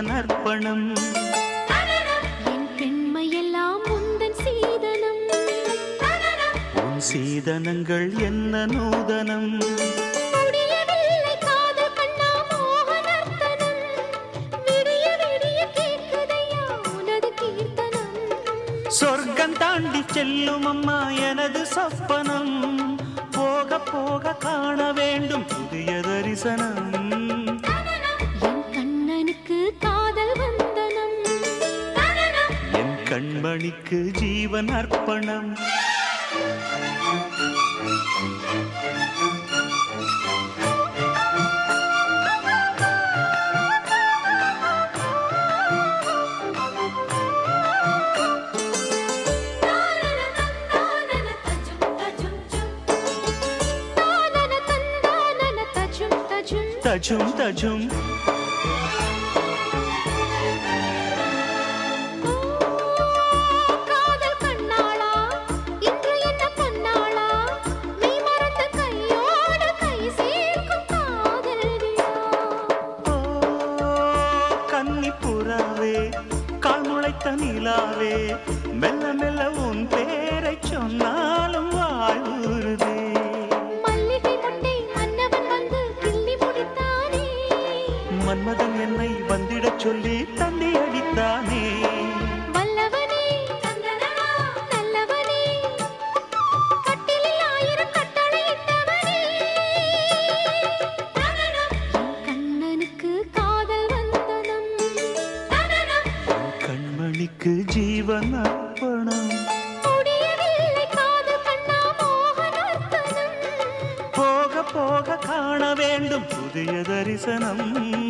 ஜீவன் அர்ப்பணம் என் பெண்மையெல்லாம் உந்தன் சீதனம் உன் சீதனங்கள் என்ன நூதனம் முடியவில்லை காதல் கண்ணா மோகனர்த்தனம் விடிய விடிய கேட்குதையா உனது கீர்த்தனம் சொர்க்கம் தாண்டி செல்லும் அம்மா எனது சொப்பனம் போக போக காண வேண்டும் புதிய தரிசனம் என் கண்ணனுக்கு காதல் வந்தனம் என் கண்மணிக்கு ஜீவன் அர்ப்பணம் தானன தந்தானன தஜும் தஜும் தஜும் தஜும் ஓ, காதல் கண்ணாளா இன்று என்ன பொன்னாளா மெய் மறந்த கையோடு கை சேர்க்கும் காதல் விழா ஓ கன்னி புறாவே கால் முளைத்த நிலாவே மெல்ல மெல்ல உன் பேரை சொன்னாலும் வாழ்வுறுதே மல்லிகை முட்டை மன்னவன் வந்து கிள்ளி முடித்தானே மன்மதன் என்னை வந்திடச் சொல்லி தந்தி அடித்தானே வல்லவனே நல்லவனே கட்டிலில் ஆயிரம் கட்டளையிட்டவனே என் கண்ணனுக்கு காதல் வந்தனம் கண்மணிக்கு ஜீவன் அர்ப்பணம் முடியவில்லை காதல் கண்ணா மோகனர்த்தனம் போக போக காண வேண்டும் புதிய தரிசனம்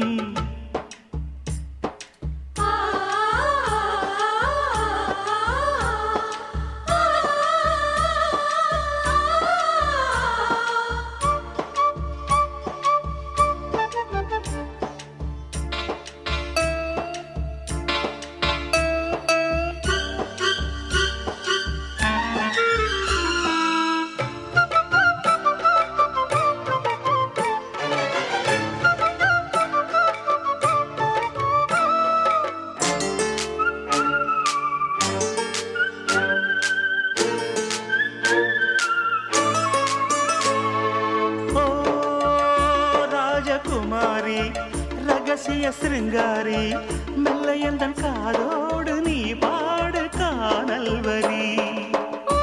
ஓ ராஜகுமாரி ரகசிய சிருங்காரி மெல்ல எந்தன் காதோடு நீ பாடு காணல் வரி ஓ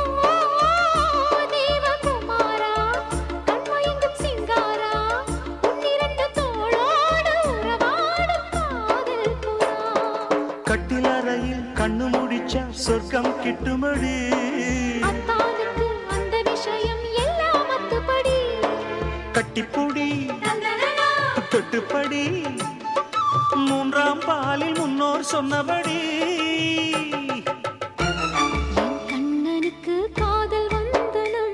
தேவகுமாரா கண்மயங்கும் சிங்காரா உன்னிரண்டு தோளோடு உறவாடும் காதல் புறா கட்டிலறையில் கண்ணு முடிச்சா சொர்க்கம் கிட்டுமடி அத்தானுக்கு அந்த விஷயம் எல்லாம் அத்துப்படி கட்டிப்புடி தொட்டுப்படி மூன்றாம் பாலில் முன்னோர் சொன்னபடி என் கண்ணனுக்கு காதல் வந்தனம்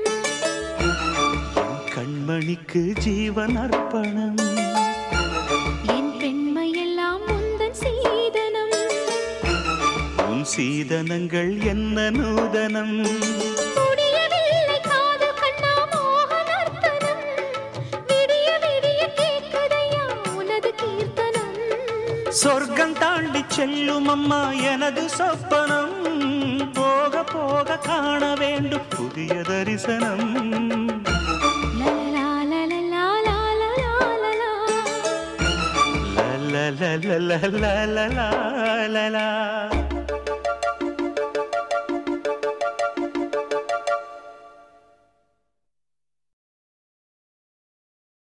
கண்மணிக்கு ஜீவன் அர்ப்பணம் என் பெண்மையெல்லாம் முந்தன் சீதனம் உன் சீதனங்கள் என்ன நூதனம் முடியவில்லை காதல் கண்ணா மோகனர்த்தனம் விடிய விடிய கேட்குதையா உனது கீர்த்தனம் சொர்க்கம் தாண்டி செல்லும் அம்மா எனது சொப்பனம் போக போக காண வேண்டும் புதிய தரிசனம் லலலா லலலா லாலலா லலா. la la la la la la la la la